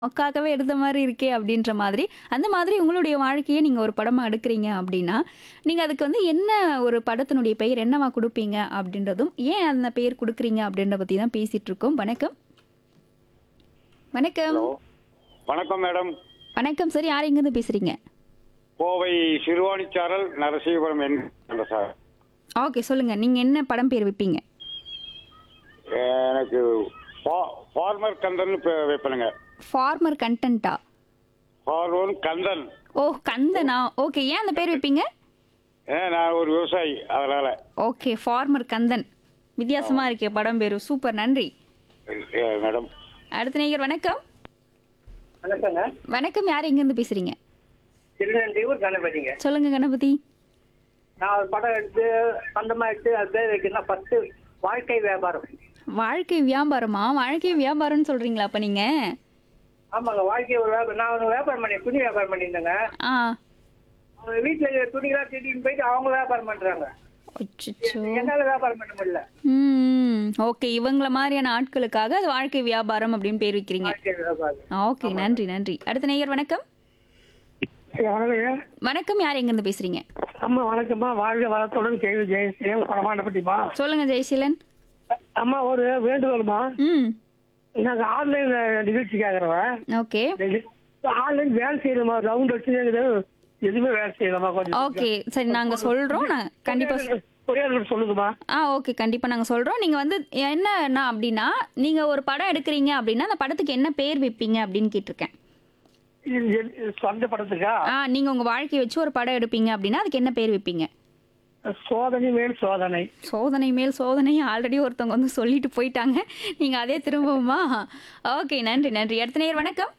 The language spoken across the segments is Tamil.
மொக்காக்கவே எடுத்த மாதிரி இருக்கே அப்படின்ற மாதிரி அந்த மாதிரி உங்களுடைய வாழ்க்கையை நீங்கள் ஒரு படமாக எடுக்கிறீங்க அப்படின்னா நீங்கள் அதுக்கு வந்து என்ன ஒரு படத்தினுடைய பெயர் என்னவா கொடுப்பீங்க அப்படின்றதும் ஏன் அந்த பெயர் கொடுக்குறீங்க அப்படின்ற பற்றி தான் பேசிகிட்டு இருக்கோம் வணக்கம் வணக்கம் ஹலோ வணக்கம் மேடம் வணக்கம் சார் யார் எங்கேருந்து பேசுகிறீங்க கோவை சிறுவாணிச்சாரல் நரசிங்கபுரம் என்கிற சார் ஓகே சொல்லுங்கள் நீங்கள் என்ன படம் பேர் வைப்பீங்க எனக்கு ஃபா- ஃபார்மர் கந்தன் பே- வைப்பேனுங்க ஃபார்மர் கண்டென்ட்டா ஃபார்மர் கந்தன் ஓ கந்தனா ஓகே ஏன் அந்த பேர் வைப்பீங்க ஏன் நான் ஒரு விவசாயி அதனால ஓகே ஃபார்மர் கந்தன் வித்தியாசமாக இருக்கே படம் பேர் சூப்பர் நன்றி ஏ, மேடம் அடுத்த நேயர் வணக்கம் வணக்கங்க வணக்கம் யார் எங்கேருந்து பேசுறீங்க திருநெல்வேலூர் கணபதிங்க சொல்லுங்க கணபதி நான் ஒரு படம் எடுத்து சொந்தமா எடுத்து அது பேர் வைக்கணும் ஃபர்ஸ்ட் வாழ்க்கை வியாபாரம் வாழ்க்கை வியாபாரமா வாழ்க்கை வியாபாரம்னு சொல்றீங்களா அப்ப நீங்க ஆமாங்க வாழ்க்கை ஒரு வியாபாரம் நான் ஒரு வியாபாரம் பண்ணி துணி வியாபாரம் பண்ணியிருந்தேங்க ஆ அவங்க வீட்டுல இருக்கிற துணிலாம் திடீர்னு போயிட்டு அவங்க வியாபாரம் பண்றாங்க அச்சச்சோ என்னால வியாபாரம் பண்ண முடியல ம் ஓகே இவங்கள மாதிரியான ஆட்களுக்காக அது வாழ்க்கை வியாபாரம் அப்படின்னு பேர் வைக்கிறீங்க வாழ்க்கை வியாபாரம் ஓகே நன்றி நன்றி அடுத்த நேயர் வணக்கம் வணக்கம் வணக்கம் யார் எங்கேருந்து பேசுறீங்க அம்மா வணக்கம்மா வாழ்க வளத்துடன் கேள்வி ஜெயஸ்ரீம் படமாண்டப்பட்டிமா சொல்லுங்க ஜெயசீலன் அம்மா ஒரு வேண்டுகோள்மா ம் நாங்க ஆன்லைன் நிகழ்ச்சி கேக்குறவன் ஓகே ஆன்லைன் வேலை செய்யணுமா ரவுண்ட் வச்சு எங்களுக்கு எதுவுமே வேலை செய்யலாமா கொஞ்சம் ஓகே சரி நாங்க சொல்றோம் நான் கண்டிப்பா சொ- ஒரே ஒரு நிமிஷம் சொல்லுங்கம்மா ஆ ஓகே கண்டிப்பாக நாங்கள் சொல்கிறோம் நீங்கள் வந்து என்னன்னா அப்படின்னா நீங்கள் ஒரு படம் எடுக்கிறீங்க அப்படின்னா அந்த படத்துக்கு என்ன பேர் வைப்பீங்க அப்படின்னு கேட்டிருக்கேன் இது எது- சொந்த படத்துக்கா ஆ நீங்கள் உங்கள் வாழ்க்கையை வச்சு ஒரு படம் எடுப்பீங்க அப்படின்னா அதுக்கு என்ன பேர் வைப்பீங்க சோதனை மேல் சோதனை சோதனை மேல் சோதனை ஆல்ரெடி ஒருத்தவங்க வந்து சொல்லிட்டு போயிட்டாங்க நீங்கள் அதே திரும்பவுமா ஓகே நன்றி நன்றி அடுத்த நேர் வணக்கம்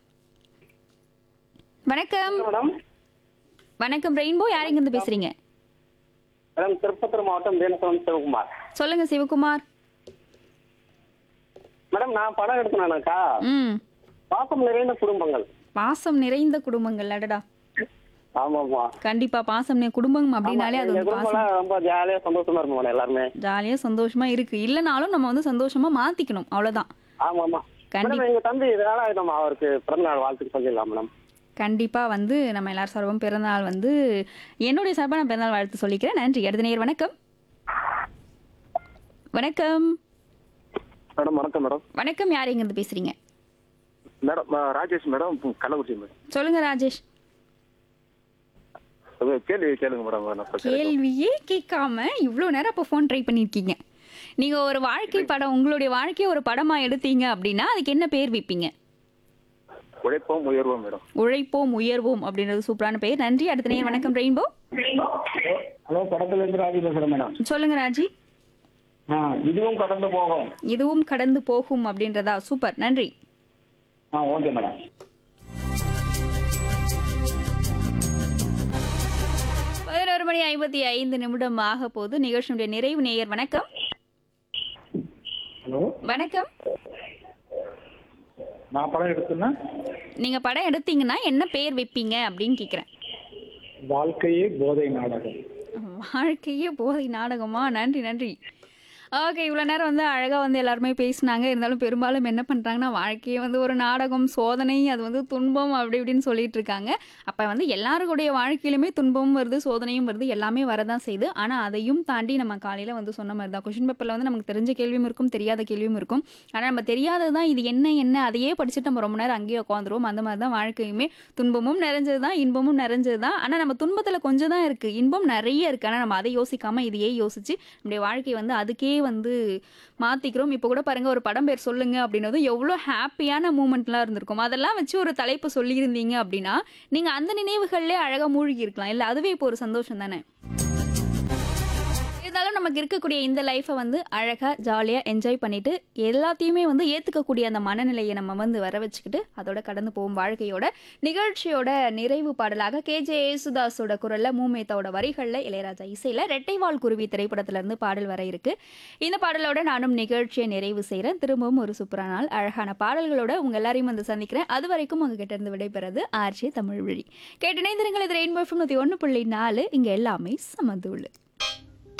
வணக்கம் மேடம் வணக்கம் ரெயின்போ யார் இருந்து பேசுறீங்க மேடம் திருப்பத்தூர் மாவட்டம் தேனசவன் சிவகுமார் சொல்லுங்க சிவகுமார் மேடம் நான் படம் எடுக்கணும்னாக்கா ம் பாசம் நிறைந்த குடும்பங்கள் பாசம் நிறைந்த குடும்பங்கள் அடடா ஆமாமா கண்டிப்பா பாசம் நி- குடும்பம் அப்படின்னாலே அது ஒரு பாசம் குடும்பம்லாம் ரொம்ப ஜாலியா சந்தோஷமா இருக்கும் மேடம் எல்லாருமே ஜாலியா சந்தோஷமா இருக்கு இல்லைனாலும் நம்ம வந்து சந்தோஷமா மாத்திக்கணும் அவ்வளவுதான் ஆமாமா கண்டி- மேடம் எங்க தம்பி இதனால நம்ம அவருக்கு பிறந்த நாள் வாழ்த்துக்கு சொல்லிடலாம் மேடம் கண்டிப்பா வந்து நம்ம எல்லாரும் சார்பும் பிறந்தநாள் வந்து என்னுடைய சார்பா நான் பிறந்தநாள் வாழ்த்து சொல்லிக்கிறேன் நன்றி அடுத்த நேர் வணக்கம் வணக்கம் மேடம் வணக்கம் மேடம் வணக்கம் யார் எங்கிருந்து பேசுறீங்க madam Rajesh madam Kallakurichi madam சொல்லுங்க ராஜேஷ் கேள்வி கேளுங்க மேடம் கேள்வியே கேட்காம இவ்வளோ நேரம் அப்போ ஃபோன் ட்ரை பண்ணியிருக்கீங்க நீங்க ஒரு வாழ்க்கை படம் உங்களுடைய வாழ்க்கையை ஒரு படமா எடுத்தீங்க அப்படின்னா அதுக்கு என்ன பேர் வைப்பீங்க உழைப்போம் உயர்வோம் மேடம் உழைப்போம் உயர்வோம் அப்படின்றது சூப்பரான பேர் நன்றி அடுத்த நேர் வணக்கம் ரெயின்போ ஹலோ படத்துல இருந்து ராஜி பேசுறேன் மேடம் சொல்லுங்க ராஜி ஆ இதுவும் கடந்து போகும் இதுவும் கடந்து போகும் அப்படின்றதா சூப்பர் நன்றி ஆ ஓகே மேடம் பதினோரு மணி ஐம்பத்தி ஐந்து நிமிடம் ஆக போது நிகழ்ச்சியுடைய நிறைவு நேயர் வணக்கம் ஹலோ வணக்கம் நான் படம் எடுத்தேன்னா நீங்க படம் எடுத்தீங்கன்னா என்ன பேர் வைப்பீங்க அப்படின்னு கேக்குறேன் வாழ்க்கையே போதை நாடகம் வாழ்க்கையே போதை நாடகமா நன்றி நன்றி ஓகே இவ்வளோ நேரம் வந்து அழகாக வந்து எல்லாருமே பேசினாங்க இருந்தாலும் பெரும்பாலும் என்ன பண்ணுறாங்கன்னா வாழ்க்கையே வந்து ஒரு நாடகம் சோதனை அது வந்து துன்பம் அப்படி இப்படின்னு சொல்லிட்டு இருக்காங்க அப்போ வந்து எல்லாருடைய வாழ்க்கையிலுமே துன்பமும் வருது சோதனையும் வருது எல்லாமே வரதான் செய்யுது ஆனால் அதையும் தாண்டி நம்ம காலையில் வந்து சொன்ன மாதிரி தான் கொஷின் பேப்பரில் வந்து நமக்கு தெரிஞ்ச கேள்வியும் இருக்கும் தெரியாத கேள்வியும் இருக்கும் ஆனால் நம்ம தெரியாதது தான் இது என்ன என்ன அதையே படிச்சுட்டு நம்ம ரொம்ப நேரம் அங்கேயே உட்காந்துருவோம் அந்த மாதிரி தான் வாழ்க்கையுமே துன்பமும் நிறைஞ்சது தான் இன்பமும் நிறைஞ்சது தான் ஆனால் நம்ம துன்பத்தில் கொஞ்சம் தான் இருக்குது இன்பம் நிறைய இருக்குது ஆனால் நம்ம அதை யோசிக்காமல் இதையே யோசிச்சு நம்முடைய வாழ்க்கை வந்து அதுக்கே வந்து மாற்றிக்கிறோம் இப்போ கூட பாருங்க ஒரு படம் பேர் சொல்லுங்க அப்படின்னது எவ்வளோ ஹாப்பியான மூமெண்ட்லாம் இருந்திருக்கும் அதெல்லாம் வச்சு ஒரு தலைப்பு சொல்லியிருந்தீங்க அப்படின்னா நீங்கள் அந்த நினைவுகள்லேயே அழகாக மூழ்கி இருக்கலாம் இல்லை அதுவே இப்போ ஒரு சந்தோஷம் தானே இருந்தாலும் நமக்கு இருக்கக்கூடிய இந்த லைஃப்பை வந்து அழகாக ஜாலியாக என்ஜாய் பண்ணிட்டு எல்லாத்தையுமே வந்து ஏற்றுக்கக்கூடிய அந்த மனநிலையை நம்ம வந்து வர வச்சுக்கிட்டு அதோட கடந்து போகும் வாழ்க்கையோட நிகழ்ச்சியோட நிறைவு பாடலாக கேஜே யேசுதாஸோட குரலில் மூமேத்தாவோட வரிகளில் இளையராஜா இசையில் ரெட்டைவால் குருவி திரைப்படத்திலேருந்து பாடல் வர இருக்கு இந்த பாடலோட நானும் நிகழ்ச்சியை நிறைவு செய்கிறேன் திரும்பவும் ஒரு சூப்பரான நாள் அழகான பாடல்களோட உங்கள் எல்லாரையும் வந்து சந்திக்கிறேன் அது வரைக்கும் உங்ககிட்ட இருந்து விடைபெறது ஆர்ஜே தமிழ் வழி கேட்டினைந்திருங்கள் இது ரெயின்போ நூற்றி ஒன்று புள்ளி நாலு இங்கே எல்லாமே சமந்துள்ளு